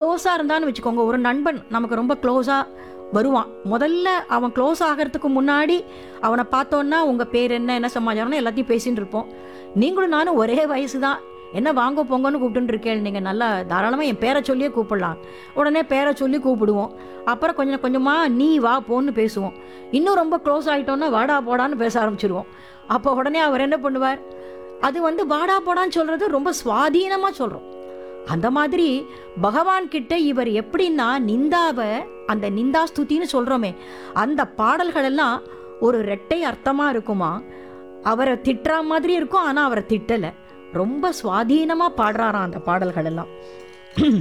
க்ளோஸாக இருந்தான்னு வச்சுக்கோங்க ஒரு நண்பன் நமக்கு ரொம்ப க்ளோஸாக வருவான் முதல்ல அவன் க்ளோஸ் ஆகிறதுக்கு முன்னாடி அவனை பார்த்தோன்னா உங்கள் பேர் என்ன என்ன சமாச்சாரம்னு எல்லாத்தையும் பேசின்னு இருப்போம் நீங்களும் நானும் ஒரே வயசு தான் என்ன வாங்க போங்கன்னு கூப்பிட்டுன்னு இருக்கேன் நீங்கள் நல்லா தாராளமாக என் பேரை சொல்லியே கூப்பிடலாம் உடனே பேரை சொல்லி கூப்பிடுவோம் அப்புறம் கொஞ்சம் கொஞ்சமாக நீ வா போன்னு பேசுவோம் இன்னும் ரொம்ப க்ளோஸ் ஆகிட்டோன்னா வாடா போடான்னு பேச ஆரம்பிச்சிருவோம் அப்போ உடனே அவர் என்ன பண்ணுவார் அது வந்து வாடா போடான்னு சொல்கிறது ரொம்ப சுவாதீனமாக சொல்கிறோம் அந்த மாதிரி பகவான் கிட்ட இவர் எப்படின்னா நிந்தாவை அந்த நிந்தா ஸ்துதின்னு சொல்கிறோமே அந்த பாடல்கள் எல்லாம் ஒரு ரெட்டை அர்த்தமாக இருக்குமா அவரை திட்டுற மாதிரி இருக்கும் ஆனால் அவரை திட்டலை ரொம்ப சுவாதீனமாக பாடுறாராம் அந்த பாடல்கள் எல்லாம்